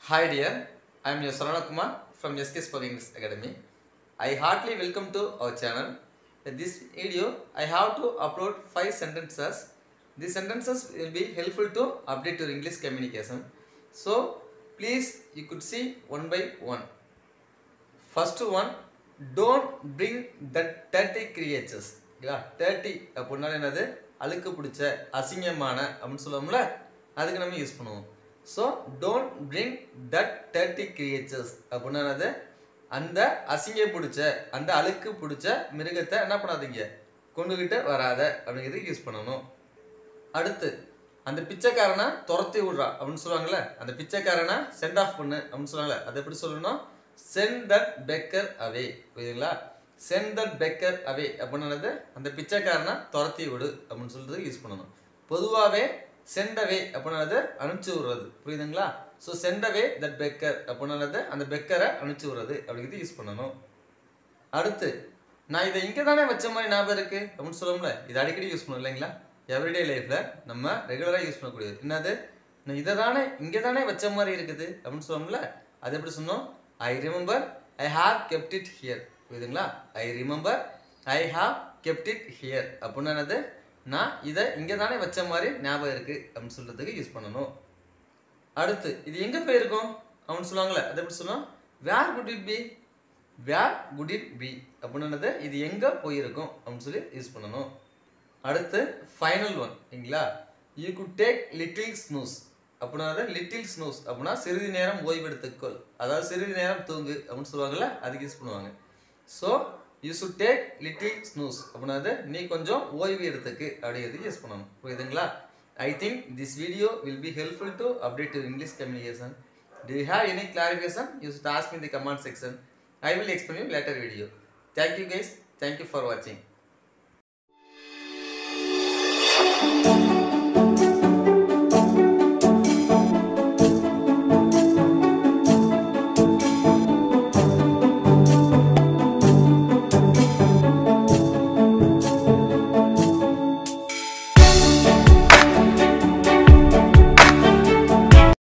Hi dear, I am your Sarana Kumar from SK Spoken English Academy. I heartily welcome to our channel. In this video, I have to upload 5 sentences. These sentences will be helpful to update your English communication. So, please you could see one by one. First one, don't bring that dirty creatures. இல்லையா dirty அப்படின்னா என்னது அழுக்கு பிடிச்ச அசிங்கமான அப்படின்னு சொல்லுவோம்ல அதுக்கு நம்ம யூஸ் பண்ணுவோம் so don't bring that dirty creatures அப்படின்னா என்னது அந்த அசிங்க பிடிச்ச அந்த அழுக்கு பிடிச்ச மிருகத்தை என்ன பண்ணாதீங்க கொண்டுகிட்டு வராத அப்படிங்கிறதுக்கு யூஸ் பண்ணணும் அடுத்து அந்த பிச்சைக்காரனை துரத்தி விடுறா அப்படின்னு சொல்லுவாங்கல்ல அந்த பிச்சைக்காரனை சென்ட் ஆஃப் பண்ணு அப்படின்னு சொல்லுவாங்கல்ல அதை எப்படி சொல்லணும் சென்ட் தட் பெக்கர் அவே புரியுதுங்களா சென்ட் தட் பெக்கர் அவே அப்படின்னது அந்த பிச்சைக்காரனை துரத்தி விடு அப்படின்னு சொல்றது யூஸ் பண்ணணும் பொதுவாகவே சென்டவே அப்படின்னது அனுப்பிச்சு விடுறது புரியுதுங்களா ஸோ சென்டவே தட் பெக்கர் அப்படின்னது அந்த பெக்கரை அனுப்பிச்சு விடுறது அப்படிங்கிறது யூஸ் பண்ணணும் அடுத்து நான் இதை இங்கே தானே வச்ச மாதிரி ஞாபகம் இருக்கு அப்படின்னு சொல்லுவோம்ல இது அடிக்கடி யூஸ் பண்ணுவோம் இல்லைங்களா எவ்ரிடே லைஃப்பில் நம்ம ரெகுலராக யூஸ் பண்ணக்கூடியது என்னது நான் இதை தானே இங்கே தானே வச்ச மாதிரி இருக்குது அப்படின்னு சொல்லுவோம்ல அது எப்படி சொன்னோம் I remember I have kept it here புரியுதுங்களா I remember I have kept it here அப்படின்னு என்னது நான் இதை இங்கே தானே வச்ச மாதிரி ஞாபகம் இருக்குது அப்படின்னு சொல்கிறதுக்கு யூஸ் பண்ணணும் அடுத்து இது எங்கே போயிருக்கோம் அப்படின்னு சொல்லுவாங்களே அது எப்படி சொன்னோம் where could it be where could it be அப்படின்னது இது எங்கே போயிருக்கும் அப்படின்னு சொல்லி யூஸ் பண்ணணும் அடுத்து ஃபைனல் ஒன் சரிங்களா you could take little snooze அப்படின்னா லிட்டில் ஸ்னூஸ் அப்படின்னா சிறிது நேரம் ஓய்வெடுத்துக்கொள் அதாவது சிறிது நேரம் தூங்கு அப்படின்னு சொல்லுவாங்கல்ல அதுக்கு யூஸ் பண்ணுவாங்க so you should take little snooze அப்படின்னா நீ கொஞ்சம் ஓய்வு எடுத்துக்கு அப்படிங்கிறதுக்கு யூஸ் பண்ணணும் புரியுதுங்களா I think this video will be helpful to update your English communication Do you have any clarification? You should ask me in the comment section. I will explain you later video. Thank you guys. Thank you for watching.